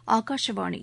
ஆகாஷவாணி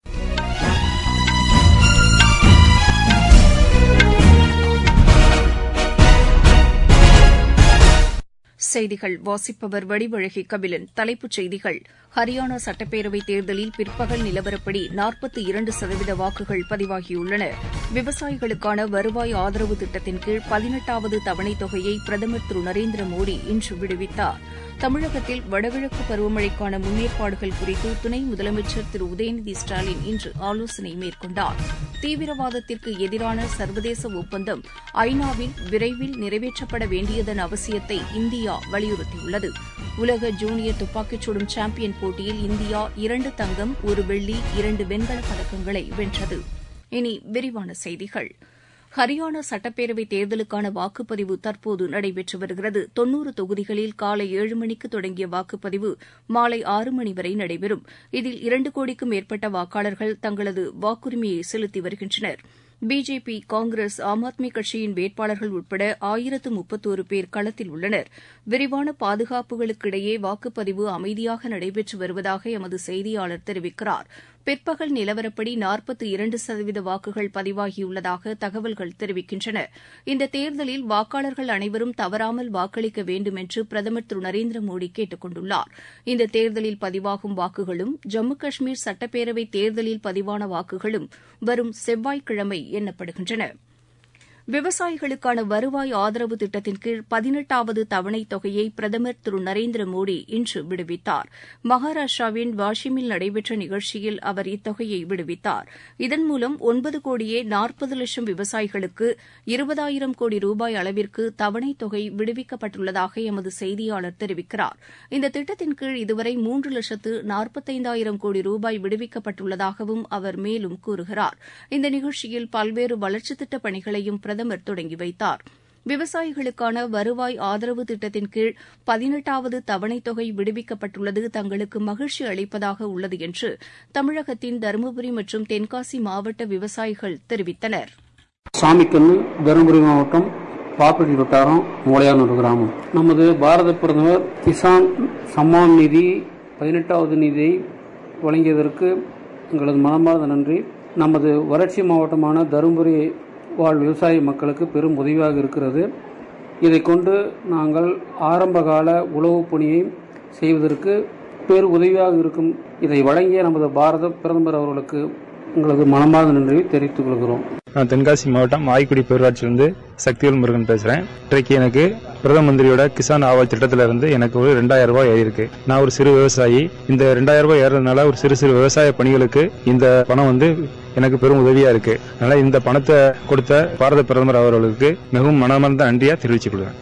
செய்திகள் வாசிப்பவர் வடிவழகி கபிலன் தலைப்புச் செய்திகள் ஹரியானா சட்டப்பேரவைத் தேர்தலில் பிற்பகல் நிலவரப்படி நாற்பத்தி இரண்டு சதவீத வாக்குகள் பதிவாகியுள்ளன விவசாயிகளுக்கான வருவாய் ஆதரவு திட்டத்தின் கீழ் பதினெட்டாவது தவணைத் தொகையை பிரதமர் திரு நரேந்திர மோடி இன்று விடுவித்தார் தமிழகத்தில் வடகிழக்கு பருவமழைக்கான முன்னேற்பாடுகள் குறித்து துணை முதலமைச்சர் திரு உதயநிதி ஸ்டாலின் இன்று ஆலோசனை மேற்கொண்டார் தீவிரவாதத்திற்கு எதிரான சர்வதேச ஒப்பந்தம் ஐநாவில் விரைவில் நிறைவேற்றப்பட வேண்டியதன் அவசியத்தை இந்தியா வலியுறுத்தியுள்ளது உலக ஜூனியர் துப்பாக்கிச் சுடும் சாம்பியன் போட்டியில் இந்தியா இரண்டு தங்கம் ஒரு வெள்ளி இரண்டு வெண்கலப் பதக்கங்களை வென்றது இனி விரிவான செய்திகள் ஹரியானா சட்டப்பேரவைத் தேர்தலுக்கான வாக்குப்பதிவு தற்போது நடைபெற்று வருகிறது தொன்னூறு தொகுதிகளில் காலை ஏழு மணிக்கு தொடங்கிய வாக்குப்பதிவு மாலை ஆறு மணி வரை நடைபெறும் இதில் இரண்டு கோடிக்கும் மேற்பட்ட வாக்காளர்கள் தங்களது வாக்குரிமையை செலுத்தி வருகின்றனர் பிஜேபி காங்கிரஸ் ஆம் ஆத்மி கட்சியின் வேட்பாளர்கள் உட்பட ஆயிரத்து முப்பத்தோரு பேர் களத்தில் உள்ளனர் விரிவான பாதுகாப்புகளுக்கிடையே வாக்குப்பதிவு அமைதியாக நடைபெற்று வருவதாக எமது செய்தியாளர் தெரிவிக்கிறார் பிற்பகல் நிலவரப்படி நாற்பத்தி இரண்டு சதவீத வாக்குகள் பதிவாகியுள்ளதாக தகவல்கள் தெரிவிக்கின்றன இந்த தேர்தலில் வாக்காளர்கள் அனைவரும் தவறாமல் வாக்களிக்க வேண்டும் என்று பிரதமர் திரு நரேந்திர மோடி கேட்டுக் கொண்டுள்ளார் இந்த தேர்தலில் பதிவாகும் வாக்குகளும் ஜம்மு காஷ்மீர் சட்டப்பேரவை தேர்தலில் பதிவான வாக்குகளும் வரும் செவ்வாய்க்கிழமை எண்ணப்படுகின்றன விவசாயிகளுக்கான வருவாய் ஆதரவு திட்டத்தின் கீழ் பதினெட்டாவது தவணைத் தொகையை பிரதமர் திரு நரேந்திர மோடி இன்று விடுவித்தார் மகாராஷ்டிராவின் வாஷிமில் நடைபெற்ற நிகழ்ச்சியில் அவர் இத்தொகையை விடுவித்தார் இதன் மூலம் ஒன்பது கோடியே நாற்பது லட்சம் விவசாயிகளுக்கு இருபதாயிரம் கோடி ரூபாய் அளவிற்கு தவணைத் தொகை விடுவிக்கப்பட்டுள்ளதாக எமது செய்தியாளர் தெரிவிக்கிறார் இந்த திட்டத்தின் கீழ் இதுவரை மூன்று லட்சத்து நாற்பத்தைந்தாயிரம் கோடி ரூபாய் விடுவிக்கப்பட்டுள்ளதாகவும் அவர் மேலும் கூறுகிறார் இந்த நிகழ்ச்சியில் பல்வேறு வளர்ச்சித் திட்டப் பணிகளையும் பிரதமர் தொடங்கி வைத்தார் விவசாயிகளுக்கான வருவாய் ஆதரவு திட்டத்தின் கீழ் பதினெட்டாவது தவணைத் தொகை விடுவிக்கப்பட்டுள்ளது தங்களுக்கு மகிழ்ச்சி அளிப்பதாக உள்ளது என்று தமிழகத்தின் தருமபுரி மற்றும் தென்காசி மாவட்ட விவசாயிகள் தெரிவித்தனர் சாமிக்கண்ணு தருமபுரி மாவட்டம் பாப்பட்டி வட்டாரம் மூளையானூர் கிராமம் நமது பாரத பிரதமர் கிசான் சம்மான் நிதி பதினெட்டாவது நிதியை வழங்கியதற்கு எங்களது மனமார்ந்த நன்றி நமது வறட்சி மாவட்டமான தருமபுரி வாழ் விவசாய மக்களுக்கு பெரும் உதவியாக இருக்கிறது இதை கொண்டு நாங்கள் ஆரம்பகால உழவு பணியை செய்வதற்கு பெரு உதவியாக இருக்கும் இதை வழங்கிய நமது பாரத பிரதமர் அவர்களுக்கு எங்களது மனமார்ந்த நன்றியை தெரிவித்துக் கொள்கிறோம் நான் தென்காசி மாவட்டம் ஆய்க்குடி பேரூராட்சியிலிருந்து சக்திவேல் முருகன் பேசுறேன் இன்றைக்கு எனக்கு பிரதம மந்திரியோட கிசான் ஆவால் திட்டத்துல இருந்து எனக்கு ஒரு ரெண்டாயிரம் ரூபாய் ஏறிருக்கு நான் ஒரு சிறு விவசாயி இந்த ரெண்டாயிரம் ரூபாய் ஏறதுனால ஒரு சிறு சிறு விவசாய பணிகளுக்கு இந்த பணம் வந்து எனக்கு பெரும் உதவியா இருக்கு அதனால இந்த பணத்தை கொடுத்த பாரத பிரதமர் அவர்களுக்கு மிகவும் மனமார்ந்த நன்றியா தெரிவித்துக் கொள்கிறேன்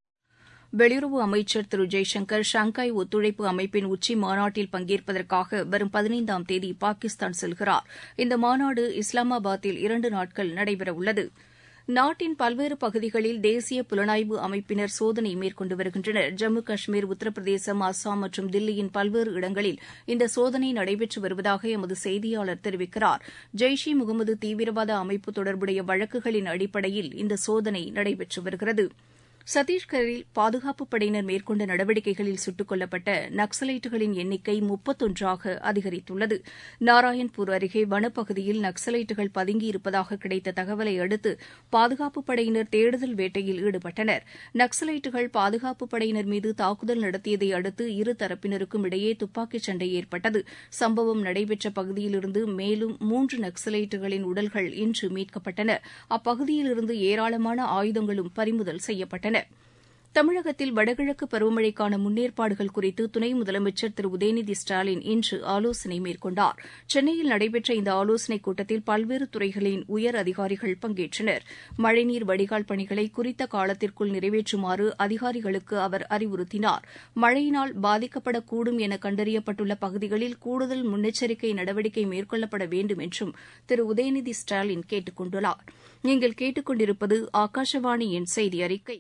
வெளியுறவு அமைச்சர் திரு ஜெய்சங்கர் ஷங்காய் ஒத்துழைப்பு அமைப்பின் உச்சி மாநாட்டில் பங்கேற்பதற்காக வரும் பதினைந்தாம் தேதி பாகிஸ்தான் செல்கிறார் இந்த மாநாடு இஸ்லாமாபாத்தில் இரண்டு நாட்கள் நடைபெறவுள்ளது நாட்டின் பல்வேறு பகுதிகளில் தேசிய புலனாய்வு அமைப்பினர் சோதனை மேற்கொண்டு வருகின்றனர் ஜம்மு காஷ்மீர் உத்தரப்பிரதேசம் அஸ்ஸாம் மற்றும் தில்லியின் பல்வேறு இடங்களில் இந்த சோதனை நடைபெற்று வருவதாக எமது செய்தியாளர் தெரிவிக்கிறார் ஜெய்ஷ் இ முகமது தீவிரவாத அமைப்பு தொடர்புடைய வழக்குகளின் அடிப்படையில் இந்த சோதனை நடைபெற்று வருகிறது சத்தீஸ்கரில் பாதுகாப்புப் படையினர் மேற்கொண்ட நடவடிக்கைகளில் சுட்டுக் கொல்லப்பட்ட நக்சலைட்டுகளின் எண்ணிக்கை முப்பத்தொன்றாக அதிகரித்துள்ளது நாராயண்பூர் அருகே வனப்பகுதியில் நக்சலைட்டுகள் பதுங்கியிருப்பதாக கிடைத்த தகவலை அடுத்து பாதுகாப்புப் படையினர் தேடுதல் வேட்டையில் ஈடுபட்டனர் நக்சலைட்டுகள் பாதுகாப்புப் படையினர் மீது தாக்குதல் நடத்தியதை அடுத்து இரு தரப்பினருக்கும் இடையே துப்பாக்கிச் சண்டை ஏற்பட்டது சம்பவம் நடைபெற்ற பகுதியிலிருந்து மேலும் மூன்று நக்சலைட்டுகளின் உடல்கள் இன்று மீட்கப்பட்டன அப்பகுதியிலிருந்து ஏராளமான ஆயுதங்களும் பறிமுதல் செய்யப்பட்டன தமிழகத்தில் வடகிழக்கு பருவமழைக்கான முன்னேற்பாடுகள் குறித்து துணை முதலமைச்சர் திரு உதயநிதி ஸ்டாலின் இன்று ஆலோசனை மேற்கொண்டார் சென்னையில் நடைபெற்ற இந்த ஆலோசனைக் கூட்டத்தில் பல்வேறு துறைகளின் உயர் அதிகாரிகள் பங்கேற்றனர் மழைநீர் வடிகால் பணிகளை குறித்த காலத்திற்குள் நிறைவேற்றுமாறு அதிகாரிகளுக்கு அவர் அறிவுறுத்தினார் மழையினால் பாதிக்கப்படக்கூடும் என கண்டறியப்பட்டுள்ள பகுதிகளில் கூடுதல் முன்னெச்சரிக்கை நடவடிக்கை மேற்கொள்ளப்பட வேண்டும் என்றும் திரு உதயநிதி ஸ்டாலின் கேட்டுக் கொண்டுள்ளார் நீங்கள் கேட்டுக் கொண்டிருப்பது ஆகாஷவாணியின் செய்தி அறிக்கை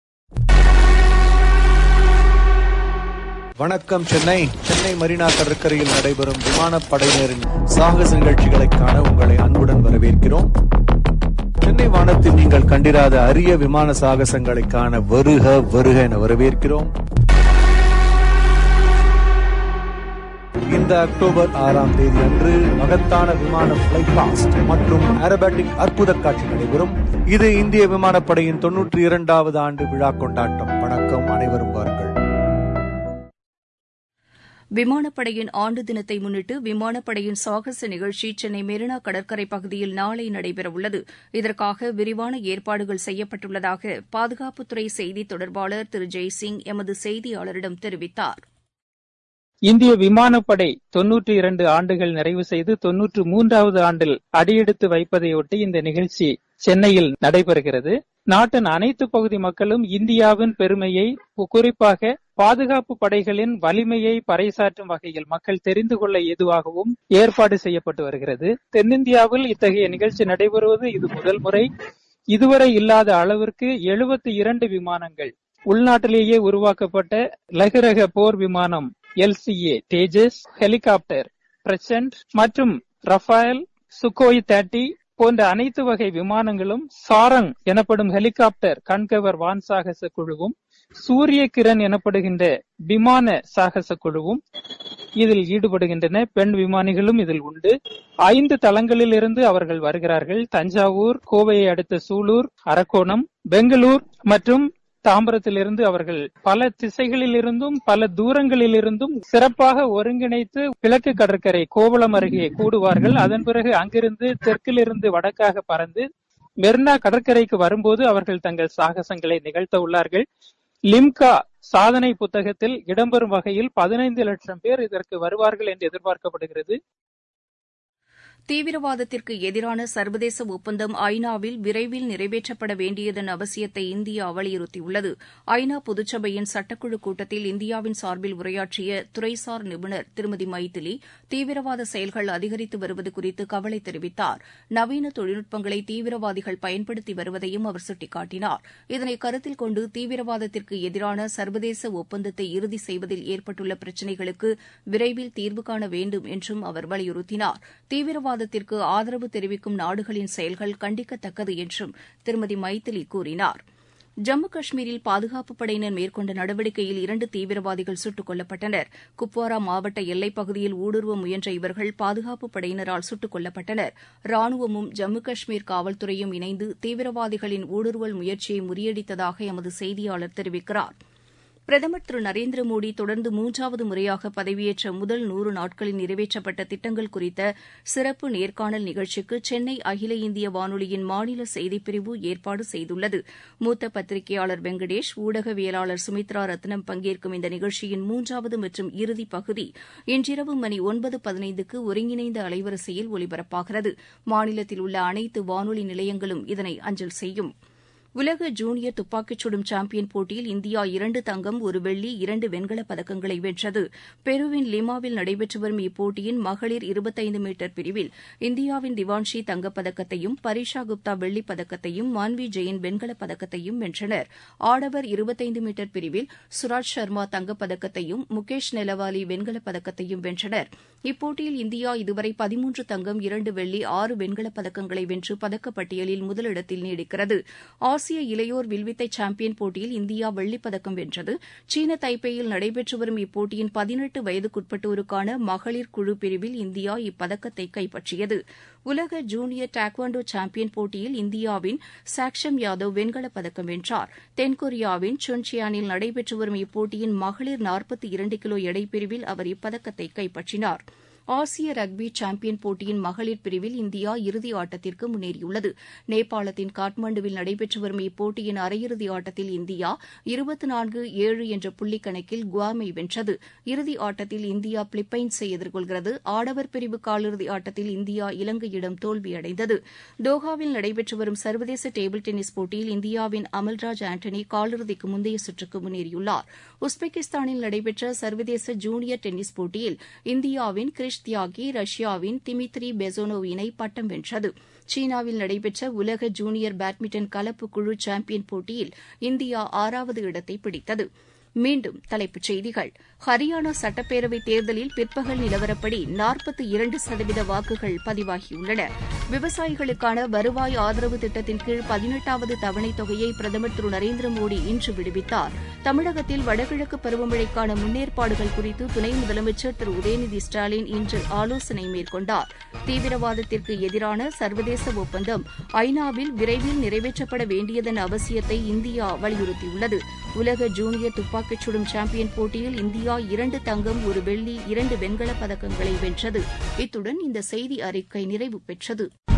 வணக்கம் சென்னை சென்னை மெரினா கடற்கரையில் நடைபெறும் விமானப்படையினரின் சாகச நிகழ்ச்சிகளை காண உங்களை அன்புடன் வரவேற்கிறோம் சென்னை வானத்தில் நீங்கள் கண்டிராத அரிய விமான சாகசங்களை காண வருக வருக என வரவேற்கிறோம் இந்த கடந்த அக்டோபர் ஆறாம் தேதி அன்று மகத்தான விமான பிளைட் பாஸ்ட் மற்றும் ஏரோபேட்டிக் அற்புத காட்சி நடைபெறும் இது இந்திய விமானப்படையின் தொன்னூற்றி இரண்டாவது ஆண்டு விழா கொண்டாட்டம் வணக்கம் அனைவரும் வாருங்கள் விமானப்படையின் ஆண்டு தினத்தை முன்னிட்டு விமானப்படையின் சாகச நிகழ்ச்சி சென்னை மெரினா கடற்கரை பகுதியில் நாளை நடைபெறவுள்ளது இதற்காக விரிவான ஏற்பாடுகள் செய்யப்பட்டுள்ளதாக பாதுகாப்புத்துறை செய்தித் தொடர்பாளர் திரு ஜெய்சிங் எமது செய்தியாளரிடம் தெரிவித்தார் இந்திய விமானப்படை தொன்னூற்றி இரண்டு ஆண்டுகள் நிறைவு செய்து தொன்னூற்று மூன்றாவது ஆண்டில் அடியெடுத்து வைப்பதையொட்டி இந்த நிகழ்ச்சி சென்னையில் நடைபெறுகிறது நாட்டின் அனைத்து பகுதி மக்களும் இந்தியாவின் பெருமையை குறிப்பாக பாதுகாப்பு படைகளின் வலிமையை பறைசாற்றும் வகையில் மக்கள் தெரிந்து கொள்ள ஏதுவாகவும் ஏற்பாடு செய்யப்பட்டு வருகிறது தென்னிந்தியாவில் இத்தகைய நிகழ்ச்சி நடைபெறுவது இது முதல் முறை இதுவரை இல்லாத அளவிற்கு எழுபத்தி இரண்டு விமானங்கள் உள்நாட்டிலேயே உருவாக்கப்பட்ட லகுரக போர் விமானம் எல்சிஏ தேஜஸ் ஹெலிகாப்டர் பிரசன்ட் மற்றும் ரஃபேல் சுகோய் தேர்ட்டி போன்ற அனைத்து வகை விமானங்களும் சாரங் எனப்படும் ஹெலிகாப்டர் கண்கவர் வான் சாகச குழுவும் சூரிய கிரண் எனப்படுகின்ற விமான சாகச குழுவும் இதில் ஈடுபடுகின்றன பெண் விமானிகளும் இதில் உண்டு ஐந்து தளங்களில் இருந்து அவர்கள் வருகிறார்கள் தஞ்சாவூர் கோவையை அடுத்த சூலூர் அரக்கோணம் பெங்களூர் மற்றும் தாம்பரத்திலிருந்து அவர்கள் பல திசைகளில் இருந்தும் பல தூரங்களில் இருந்தும் சிறப்பாக ஒருங்கிணைத்து கிழக்கு கடற்கரை கோவளம் அருகே கூடுவார்கள் அதன் பிறகு அங்கிருந்து தெற்கிலிருந்து வடக்காக பறந்து மெர்னா கடற்கரைக்கு வரும்போது அவர்கள் தங்கள் சாகசங்களை நிகழ்த்த உள்ளார்கள் லிம்கா சாதனை புத்தகத்தில் இடம்பெறும் வகையில் பதினைந்து லட்சம் பேர் இதற்கு வருவார்கள் என்று எதிர்பார்க்கப்படுகிறது தீவிரவாதத்திற்கு எதிரான சர்வதேச ஒப்பந்தம் ஐநாவில் விரைவில் நிறைவேற்றப்பட வேண்டியதன் அவசியத்தை இந்தியா வலியுறுத்தியுள்ளது ஐநா பொதுச்சபையின் சட்டக்குழு கூட்டத்தில் இந்தியாவின் சார்பில் உரையாற்றிய துறைசார் நிபுணர் திருமதி மைதிலி தீவிரவாத செயல்கள் அதிகரித்து வருவது குறித்து கவலை தெரிவித்தார் நவீன தொழில்நுட்பங்களை தீவிரவாதிகள் பயன்படுத்தி வருவதையும் அவர் சுட்டிக்காட்டினார் இதனை கருத்தில் கொண்டு தீவிரவாதத்திற்கு எதிரான சர்வதேச ஒப்பந்தத்தை இறுதி செய்வதில் ஏற்பட்டுள்ள பிரச்சினைகளுக்கு விரைவில் தீர்வு காண வேண்டும் என்றும் அவர் வலியுறுத்தினார் தீவிரவாத தீவிரவாதத்திற்கு ஆதரவு தெரிவிக்கும் நாடுகளின் செயல்கள் கண்டிக்கத்தக்கது என்றும் திருமதி மைதிலி கூறினார் ஜம்மு காஷ்மீரில் பாதுகாப்புப் படையினர் மேற்கொண்ட நடவடிக்கையில் இரண்டு தீவிரவாதிகள் சுட்டுக் கொல்லப்பட்டனர் குப்வாரா மாவட்ட எல்லைப் பகுதியில் ஊடுருவ முயன்ற இவர்கள் பாதுகாப்புப் படையினரால் சுட்டுக் கொல்லப்பட்டனர் ராணுவமும் ஜம்மு காஷ்மீர் காவல்துறையும் இணைந்து தீவிரவாதிகளின் ஊடுருவல் முயற்சியை முறியடித்ததாக எமது செய்தியாளர் தெரிவிக்கிறாா் பிரதமர் திரு நரேந்திர மோடி தொடர்ந்து மூன்றாவது முறையாக பதவியேற்ற முதல் நூறு நாட்களில் நிறைவேற்றப்பட்ட திட்டங்கள் குறித்த சிறப்பு நேர்காணல் நிகழ்ச்சிக்கு சென்னை அகில இந்திய வானொலியின் மாநில செய்திப்பிரிவு ஏற்பாடு செய்துள்ளது மூத்த பத்திரிகையாளர் வெங்கடேஷ் ஊடகவியலாளர் சுமித்ரா ரத்னம் பங்கேற்கும் இந்த நிகழ்ச்சியின் மூன்றாவது மற்றும் இறுதிப் பகுதி இன்றிரவு மணி ஒன்பது பதினைந்துக்கு ஒருங்கிணைந்த அலைவரிசையில் ஒலிபரப்பாகிறது மாநிலத்தில் உள்ள அனைத்து வானொலி நிலையங்களும் இதனை அஞ்சல் செய்யும் உலக ஜூனியர் துப்பாக்கிச் சுடும் சாம்பியன் போட்டியில் இந்தியா இரண்டு தங்கம் ஒரு வெள்ளி இரண்டு வெண்கலப் பதக்கங்களை வென்றது பெருவின் லிமாவில் நடைபெற்று வரும் இப்போட்டியின் மகளிர் இருபத்தைந்து மீட்டர் பிரிவில் இந்தியாவின் திவான்ஷி தங்கப்பதக்கத்தையும் பரிஷா குப்தா வெள்ளிப் பதக்கத்தையும் மான்வி ஜெயின் வெண்கலப் பதக்கத்தையும் வென்றனர் ஆடவர் இருபத்தைந்து மீட்டர் பிரிவில் சுராஜ் சர்மா தங்கப்பதக்கத்தையும் முகேஷ் நெலவாலி வெண்கலப் பதக்கத்தையும் வென்றனர் இப்போட்டியில் இந்தியா இதுவரை பதிமூன்று தங்கம் இரண்டு வெள்ளி ஆறு வெண்கலப் பதக்கங்களை வென்று பதக்கப்பட்டியலில் முதலிடத்தில் நீடிக்கிறது ஆசிய இளையோர் வில்வித்தை சாம்பியன் போட்டியில் இந்தியா வெள்ளிப் பதக்கம் வென்றது சீன தைப்பேயில் நடைபெற்று வரும் இப்போட்டியின் பதினெட்டு வயதுக்குட்பட்டோருக்கான மகளிர் குழு பிரிவில் இந்தியா இப்பதக்கத்தை கைப்பற்றியது உலக ஜூனியர் டாக்வாண்டோ சாம்பியன் போட்டியில் இந்தியாவின் சாக்ஷம் யாதவ் வெண்கலப் பதக்கம் வென்றார் தென்கொரியாவின் சுன்சியானில் நடைபெற்று வரும் இப்போட்டியின் மகளிர் நாற்பத்தி இரண்டு கிலோ எடைப்பிரிவில் அவர் இப்பதக்கத்தை கைப்பற்றினார் ஆசிய ரக்பி சாம்பியன் போட்டியின் மகளிர் பிரிவில் இந்தியா இறுதி ஆட்டத்திற்கு முன்னேறியுள்ளது நேபாளத்தின் காட்மாண்டுவில் நடைபெற்று வரும் இப்போட்டியின் அரையிறுதி ஆட்டத்தில் இந்தியா இருபத்தி நான்கு ஏழு என்ற புள்ளி கணக்கில் குவாமை வென்றது இறுதி ஆட்டத்தில் இந்தியா பிலிப்பைன்ஸை எதிர்கொள்கிறது ஆடவர் பிரிவு காலிறுதி ஆட்டத்தில் இந்தியா இலங்கையிடம் தோல்வியடைந்தது தோஹாவில் நடைபெற்று வரும் சர்வதேச டேபிள் டென்னிஸ் போட்டியில் இந்தியாவின் அமல்ராஜ் ஆண்டனி காலிறுதிக்கு முந்தைய சுற்றுக்கு முன்னேறியுள்ளார் உஸ்பெகிஸ்தானில் நடைபெற்ற சர்வதேச ஜூனியர் டென்னிஸ் போட்டியில் இந்தியாவின் கிரிஷ் தியாகி ரஷ்யாவின் திமித்ரி பெசோனோவ் இணை பட்டம் வென்றது சீனாவில் நடைபெற்ற உலக ஜூனியர் பேட்மிண்டன் கலப்பு குழு சாம்பியன் போட்டியில் இந்தியா ஆறாவது இடத்தை பிடித்தது மீண்டும் தலைப்புச் செய்திகள் ஹரியானா சட்டப்பேரவை தேர்தலில் பிற்பகல் நிலவரப்படி நாற்பத்தி இரண்டு சதவீத வாக்குகள் பதிவாகியுள்ளன விவசாயிகளுக்கான வருவாய் ஆதரவு திட்டத்தின் கீழ் பதினெட்டாவது தவணைத் தொகையை பிரதமர் திரு நரேந்திர மோடி இன்று விடுவித்தார் தமிழகத்தில் வடகிழக்கு பருவமழைக்கான முன்னேற்பாடுகள் குறித்து துணை முதலமைச்சர் திரு உதயநிதி ஸ்டாலின் இன்று ஆலோசனை மேற்கொண்டார் தீவிரவாதத்திற்கு எதிரான சர்வதேச ஒப்பந்தம் ஐநாவில் விரைவில் நிறைவேற்றப்பட வேண்டியதன் அவசியத்தை இந்தியா வலியுறுத்தியுள்ளது உலக ஜூனியர் துப்பாக்கிச் சுடும் சாம்பியன் போட்டியில் இந்தியா இரண்டு தங்கம் ஒரு வெள்ளி இரண்டு வெண்கலப் பதக்கங்களை வென்றது இத்துடன் இந்த செய்தி அறிக்கை நிறைவு பெற்றது